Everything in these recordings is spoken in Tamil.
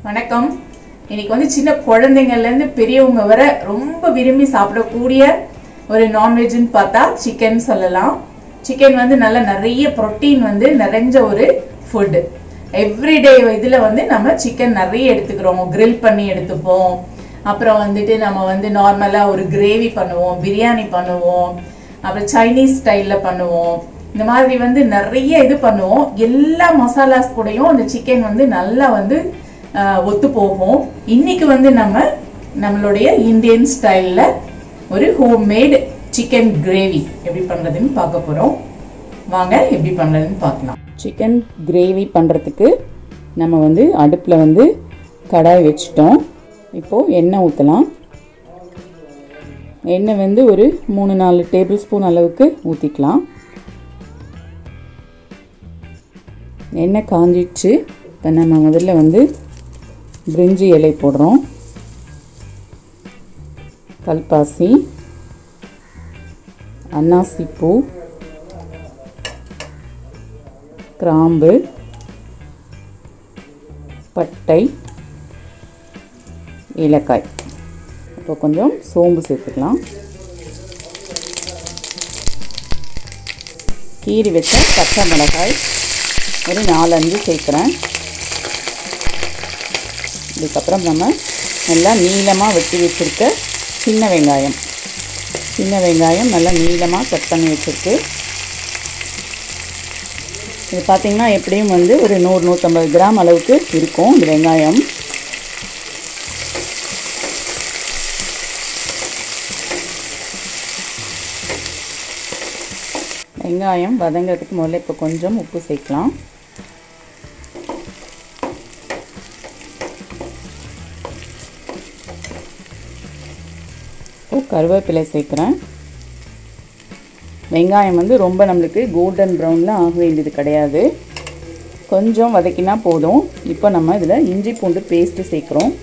வணக்கம் இன்னைக்கு வந்து சின்ன குழந்தைங்கள்ல இருந்து பெரியவங்க வரை ரொம்ப விரும்பி சாப்பிடக்கூடிய ஒரு நான்வெஜ்னு பார்த்தா சிக்கன் சொல்லலாம் சிக்கன் வந்து நல்ல நிறைய புரோட்டீன் வந்து நிறைஞ்ச ஒரு ஃபுட் எவ்ரிடே இதுல வந்து நம்ம சிக்கன் நிறைய எடுத்துக்கிறோம் grill பண்ணி எடுத்துப்போம் அப்புறம் வந்துட்டு நம்ம வந்து நார்மலா ஒரு கிரேவி பண்ணுவோம் பிரியாணி பண்ணுவோம் அப்புறம் சைனீஸ் ஸ்டைல்ல பண்ணுவோம் இந்த மாதிரி வந்து நிறைய இது பண்ணுவோம் எல்லா மசாலாஸ் கூடயும் அந்த சிக்கன் வந்து நல்லா வந்து ஆஹ், ஒத்து போகும் இன்னைக்கு வந்து நம்ம நம்மளுடைய இந்தியன் ஸ்டைல்ல ஒரு ஹோம்மேட் சிக்கன் கிரேவி எப்படி பண்றதுன்னு பார்க்க போறோம் வாங்க எப்படி பண்றதுன்னு பார்க்கலாம் சிக்கன் கிரேவி பண்றதுக்கு நம்ம வந்து அடுப்புல வந்து கடாய் வச்சுட்டோம் இப்போ எண்ணெய் ஊற்றலாம் எண்ணெய் வந்து ஒரு மூணு நாலு டேபிள் ஸ்பூன் அளவுக்கு ஊற்றிக்கலாம் எண்ணெய் காஞ்சிடுச்சு இப்போ நம்ம முதல்ல வந்து பிரிஞ்சி இலை போடுறோம் கல்பாசி அன்னாசி பூ கிராம்பு பட்டை ஏலக்காய் இப்போ கொஞ்சம் சோம்பு சேர்த்துக்கலாம் கீறி வச்ச பச்சை மிளகாய் ஒரு நாலஞ்சு சேர்க்குறேன் இதுக்கப்புறம் நம்ம நல்லா நீளமாக வெட்டி வச்சுருக்க சின்ன வெங்காயம் சின்ன வெங்காயம் நல்லா நீளமாக கட் பண்ணி வச்சுருக்கு இது பார்த்திங்கன்னா எப்படியும் வந்து ஒரு நூறு நூற்றம்பது கிராம் அளவுக்கு இருக்கும் இந்த வெங்காயம் வெங்காயம் வதங்கிறதுக்கு முதல்ல இப்போ கொஞ்சம் உப்பு சேர்க்கலாம் இப்போ கருவேப்பிலை சேர்க்குறேன் வெங்காயம் வந்து ரொம்ப நம்மளுக்கு கோல்டன் ப்ரௌனில் ஆக வேண்டியது கிடையாது கொஞ்சம் வதக்கினா போதும் இப்போ நம்ம இதில் இஞ்சி பூண்டு பேஸ்ட்டு சேர்க்குறோம்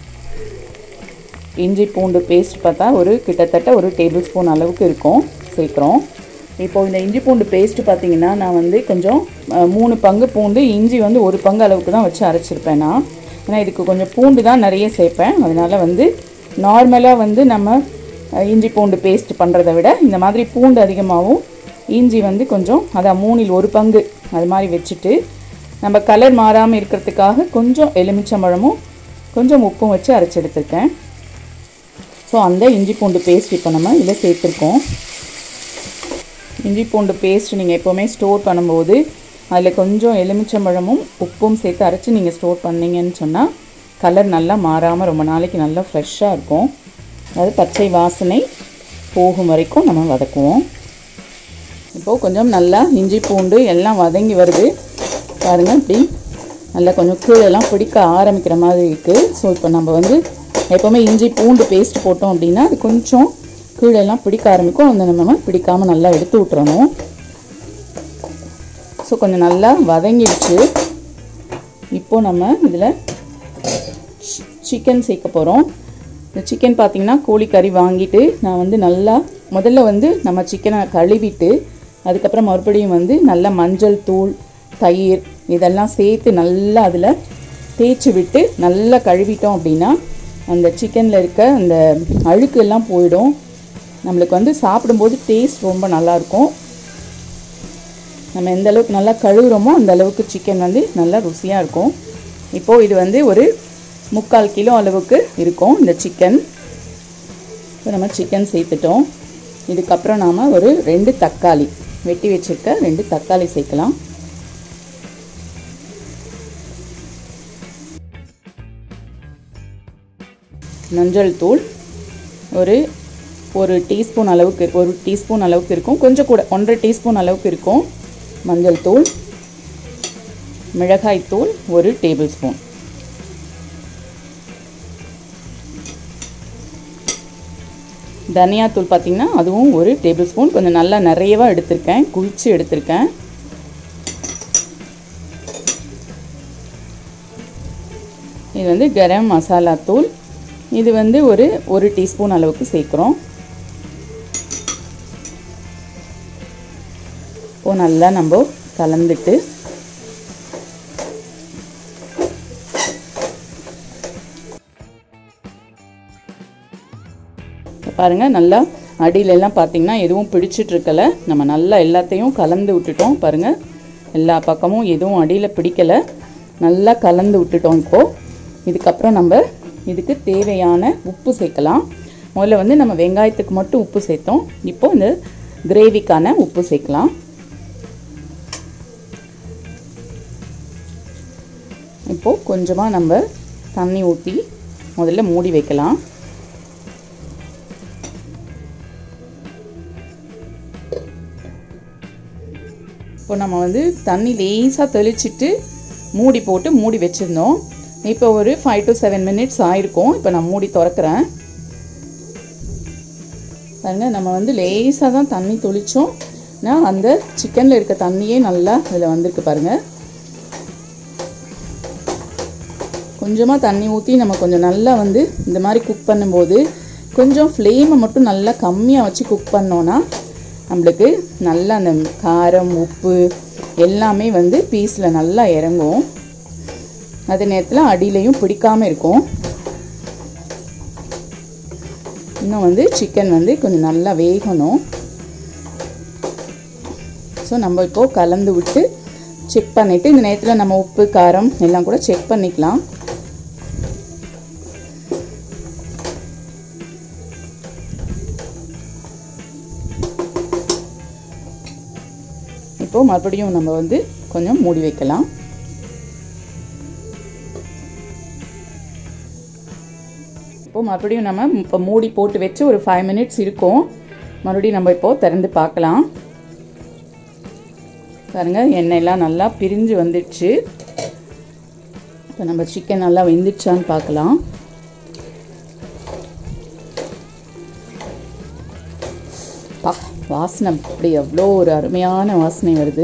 இஞ்சி பூண்டு பேஸ்ட் பார்த்தா ஒரு கிட்டத்தட்ட ஒரு டேபிள் ஸ்பூன் அளவுக்கு இருக்கும் சேர்க்குறோம் இப்போ இந்த இஞ்சி பூண்டு பேஸ்ட்டு பார்த்தீங்கன்னா நான் வந்து கொஞ்சம் அஹ், மூணு பங்கு பூண்டு இஞ்சி வந்து ஒரு பங்கு அளவுக்கு தான் வச்சு அரைச்சிருப்பேன் நான் ஏன்னா இதுக்கு கொஞ்சம் பூண்டு தான் நிறைய சேர்ப்பேன் அதனால் வந்து நார்மலாக வந்து நம்ம அஹ், இஞ்சி பூண்டு பேஸ்ட் பண்ணுறதை விட இந்த மாதிரி பூண்டு அதிகமாகவும் இஞ்சி வந்து கொஞ்சம் அதான் மூணில் ஒரு பங்கு அது மாதிரி வச்சுட்டு நம்ம கலர் மாறாமல் இருக்கிறதுக்காக கொஞ்சம் எலுமிச்சம்பழமும் கொஞ்சம் உப்பும் வச்சு அரைச்சி எடுத்திருக்கேன் ஸோ அந்த இஞ்சி பூண்டு பேஸ்ட் இப்போ நம்ம இதில் சேர்த்துருக்கோம் இஞ்சி பூண்டு பேஸ்ட் நீங்கள் எப்போவுமே ஸ்டோர் பண்ணும்போது அதில் கொஞ்சம் எலுமிச்சம்பழமும் உப்பும் சேர்த்து அரைச்சி நீங்கள் ஸ்டோர் பண்ணீங்கன்னு சொன்னால் கலர் நல்லா மாறாமல் ரொம்ப நாளைக்கு நல்லா ஃப்ரெஷ்ஷாக இருக்கும் அதாவது பச்சை வாசனை போகும் வரைக்கும் நம்ம வதக்குவோம் இப்போது கொஞ்சம் நல்லா இஞ்சி பூண்டு எல்லாம் வதங்கி வருது பாருங்கள் இப்படி நல்லா கொஞ்சம் கீழெல்லாம் பிடிக்க ஆரம்பிக்கிற மாதிரி இருக்குது ஸோ இப்போ நம்ம வந்து எப்போவுமே இஞ்சி பூண்டு பேஸ்ட் போட்டோம் அப்படின்னா அது கொஞ்சம் கீழெல்லாம் பிடிக்க ஆரம்பிக்கும் அந்த நம்ம பிடிக்காமல் நல்லா எடுத்து விட்டுறணும் ஸோ கொஞ்சம் நல்லா வதங்கிடுச்சு இப்போ நம்ம இதில் சிக்கன் சேர்க்க போகிறோம் இந்த சிக்கன் பார்த்தீங்கன்னா கோழிக்கறி வாங்கிட்டு நான் வந்து நல்லா முதல்ல வந்து நம்ம சிக்கனை கழுவிட்டு அதுக்கப்புறம் மறுபடியும் வந்து நல்லா மஞ்சள் தூள் தயிர் இதெல்லாம் சேர்த்து நல்லா அதில் தேய்ச்சி விட்டு நல்லா கழுவிட்டோம் அப்படின்னா அந்த சிக்கனில் இருக்க அந்த அழுக்கு எல்லாம் போயிடும் நம்மளுக்கு வந்து சாப்பிடும்போது டேஸ்ட் ரொம்ப நல்லாயிருக்கும் நம்ம எந்த அளவுக்கு நல்லா கழுவுறோமோ அந்த அளவுக்கு சிக்கன் வந்து நல்லா ருசியாக இருக்கும் இப்போது இது வந்து ஒரு முக்கால் கிலோ அளவுக்கு இருக்கும் இந்த சிக்கன் இப்போ நம்ம சிக்கன் சேர்த்துட்டோம் இதுக்கப்புறம் நாம் ஒரு ரெண்டு தக்காளி வெட்டி வச்சுருக்க ரெண்டு தக்காளி சேர்க்கலாம் மஞ்சள் தூள் ஒரு ஒரு டீஸ்பூன் அளவுக்கு ஒரு டீஸ்பூன் அளவுக்கு இருக்கும் கொஞ்சம் கூட ஒன்றரை டீஸ்பூன் அளவுக்கு இருக்கும் மஞ்சள் தூள் மிளகாய் தூள் ஒரு டேபிள் ஸ்பூன் தனியாத்தூள் பார்த்தீங்கன்னா அதுவும் ஒரு டேபிள் ஸ்பூன் கொஞ்சம் நல்லா நிறையவா எடுத்திருக்கேன் குளிச்சு எடுத்திருக்கேன் இது வந்து கரம் மசாலா தூள் இது வந்து ஒரு ஒரு டீஸ்பூன் அளவுக்கு சேர்க்குறோம் இப்போ நல்லா நம்ம கலந்துட்டு பாருங்கள் நல்லா அடியில எல்லாம் பார்த்தீங்கன்னா எதுவும் பிடிச்சிட்டு இருக்கல நம்ம நல்லா எல்லாத்தையும் கலந்து விட்டுட்டோம் பாருங்கள் எல்லா பக்கமும் எதுவும் அடியில் பிடிக்கலை நல்லா கலந்து விட்டுட்டோம் இப்போது இதுக்கப்புறம் நம்ம இதுக்கு தேவையான உப்பு சேர்க்கலாம் முதல்ல வந்து நம்ம வெங்காயத்துக்கு மட்டும் உப்பு சேர்த்தோம் இப்போ இந்த கிரேவிக்கான உப்பு சேர்க்கலாம் இப்போ கொஞ்சமாக நம்ம தண்ணி ஊற்றி முதல்ல மூடி வைக்கலாம் இப்போ நம்ம வந்து தண்ணி லேசாக தெளிச்சிட்டு மூடி போட்டு மூடி வச்சுருந்தோம் இப்போ ஒரு ஃபைவ் டு செவன் மினிட்ஸ் ஆயிருக்கும் இப்போ நான் மூடி திறக்கிறேன் பாருங்க நம்ம வந்து லேசாக தான் தண்ணி தொளிச்சோம் நான் அந்த சிக்கனில் இருக்க தண்ணியே நல்லா இதில் வந்திருக்கு பாருங்க கொஞ்சமாக தண்ணி ஊற்றி நம்ம கொஞ்சம் நல்லா வந்து இந்த மாதிரி குக் பண்ணும்போது கொஞ்சம் ஃப்ளேமை மட்டும் நல்லா கம்மியாக வச்சு குக் பண்ணோன்னா நம்மளுக்கு நல்லா அந்த காரம் உப்பு எல்லாமே வந்து பீஸில் நல்லா இறங்கும் அதே நேரத்தில் அடியிலையும் பிடிக்காமல் இருக்கும் இன்னும் வந்து சிக்கன் வந்து கொஞ்சம் நல்லா வேகணும் ஸோ நம்ம இப்போது கலந்து விட்டு செக் பண்ணிவிட்டு இந்த நேரத்தில் நம்ம உப்பு காரம் எல்லாம் கூட செக் பண்ணிக்கலாம் இப்போ மறுபடியும் நம்ம வந்து கொஞ்சம் மூடி வைக்கலாம் இப்போ மறுபடியும் நம்ம இப்போ மூடி போட்டு வச்சு ஒரு ஃபைவ் மினிட்ஸ் இருக்கும் மறுபடியும் நம்ம இப்போ திறந்து பார்க்கலாம் பாருங்க எண்ணெயெல்லாம் நல்லா பிரிஞ்சு வந்துடுச்சு இப்போ நம்ம சிக்கன் நல்லா வெந்துடுச்சான்னு பார்க்கலாம் பா வாசனை அப்படி எவ்வளோ ஒரு அருமையான வாசனை வருது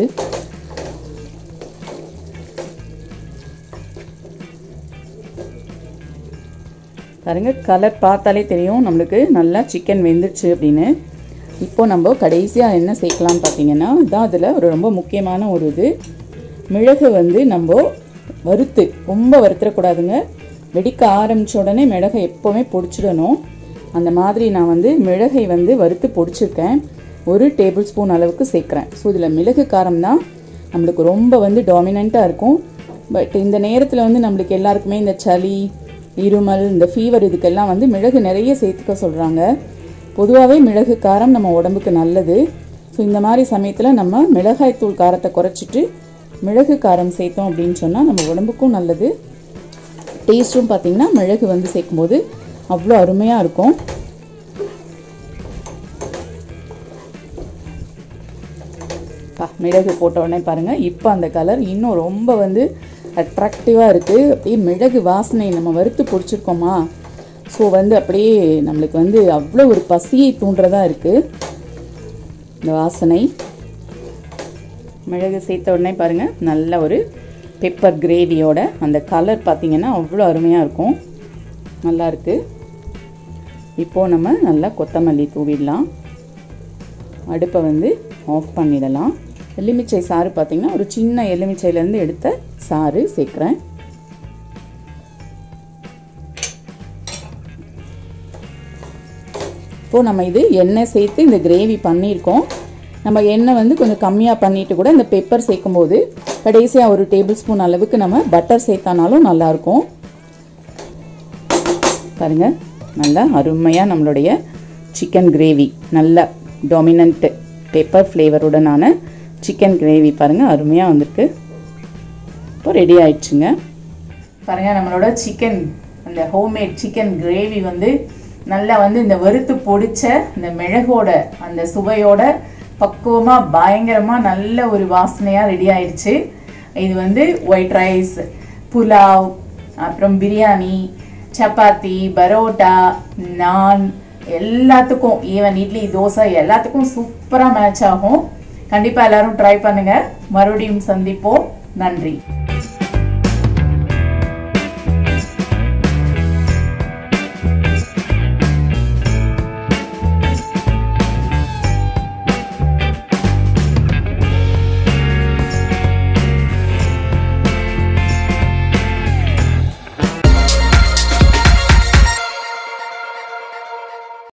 பாருங்க கலர் பார்த்தாலே தெரியும் நம்மளுக்கு நல்லா சிக்கன் வெந்துருச்சு அப்படின்னு இப்போ நம்ம கடைசியாக என்ன சேர்க்கலாம்னு பார்த்தீங்கன்னா இதான் அதில் ஒரு ரொம்ப முக்கியமான ஒரு இது மிளகு வந்து நம்ம வறுத்து ரொம்ப வறுத்துடக்கூடாதுங்க வெடிக்க ஆரம்பித்த உடனே மிளகை எப்போவுமே பொடிச்சிடணும் அந்த மாதிரி நான் வந்து மிளகை வந்து வறுத்து பொடிச்சிருக்கேன் ஒரு டேபிள் ஸ்பூன் அளவுக்கு சேர்க்குறேன் ஸோ இதில் மிளகு காரம் தான் நம்மளுக்கு ரொம்ப வந்து டாமினண்ட்டாக இருக்கும் பட் இந்த நேரத்தில் வந்து நம்மளுக்கு எல்லாருக்குமே இந்த சளி இருமல் இந்த ஃபீவர் இதுக்கெல்லாம் வந்து மிளகு நிறைய சேர்த்துக்க சொல்கிறாங்க பொதுவாகவே மிளகு காரம் நம்ம உடம்புக்கு நல்லது ஸோ இந்த மாதிரி சமயத்தில் நம்ம மிளகாய் தூள் காரத்தை குறைச்சிட்டு மிளகு காரம் சேர்த்தோம் அப்படின்னு சொன்னால் நம்ம உடம்புக்கும் நல்லது டேஸ்ட்டும் பார்த்திங்கன்னா மிளகு வந்து சேர்க்கும்போது அவ்வளோ அருமையாக இருக்கும் பா மிளகு போட்ட உடனே பாருங்கள் இப்போ அந்த கலர் இன்னும் ரொம்ப வந்து அட்ராக்டிவாக இருக்குது அப்படியே மிளகு வாசனை நம்ம வறுத்து பிடிச்சிருக்கோமா ஸோ வந்து அப்படியே நம்மளுக்கு வந்து அவ்வளோ ஒரு பசியை தூண்டுறதா இருக்குது இந்த வாசனை மிளகு சேர்த்த உடனே பாருங்கள் நல்ல ஒரு பெப்பர் கிரேவியோட அந்த கலர் பார்த்திங்கன்னா அவ்வளோ அருமையாக இருக்கும் நல்லா இருக்குது இப்போது நம்ம நல்லா கொத்தமல்லி தூவிடலாம் அடுப்பை வந்து ஆஃப் பண்ணிடலாம் எலுமிச்சை சாறு பார்த்திங்கன்னா ஒரு சின்ன எலுமிச்சையிலேருந்து எடுத்த சாறு சேர்க்குறேன் இப்போது நம்ம இது எண்ணெய் சேர்த்து இந்த கிரேவி பண்ணியிருக்கோம் நம்ம எண்ணெய் வந்து கொஞ்சம் கம்மியாக பண்ணிட்டு கூட இந்த பெப்பர் சேர்க்கும்போது கடைசியாக ஒரு டேபிள் ஸ்பூன் அளவுக்கு நம்ம பட்டர் சேர்த்தானாலும் நல்லாயிருக்கும் பாருங்கள் நல்லா அருமையாக நம்மளுடைய சிக்கன் கிரேவி நல்ல டாமினன்ட்டு பெப்பர் ஃப்ளேவருடனான சிக்கன் கிரேவி பாருங்கள் அருமையாக வந்திருக்கு இப்போ ரெடி ஆயிடுச்சுங்க பாருங்க நம்மளோட சிக்கன் அந்த ஹோம்மேட் சிக்கன் கிரேவி வந்து நல்லா வந்து இந்த வறுத்து பொடிச்ச இந்த மிளகோட அந்த சுவையோட பக்குவமா பயங்கரமா நல்ல ஒரு வாசனையா ரெடி ஆயிடுச்சு இது வந்து ஒயிட் ரைஸ் புலாவ் அப்புறம் பிரியாணி சப்பாத்தி பரோட்டா நான் எல்லாத்துக்கும் ஈவன் இட்லி தோசை எல்லாத்துக்கும் சூப்பரா மேட்ச் ஆகும் கண்டிப்பா எல்லாரும் ட்ரை பண்ணுங்க மறுபடியும் சந்திப்போம் நன்றி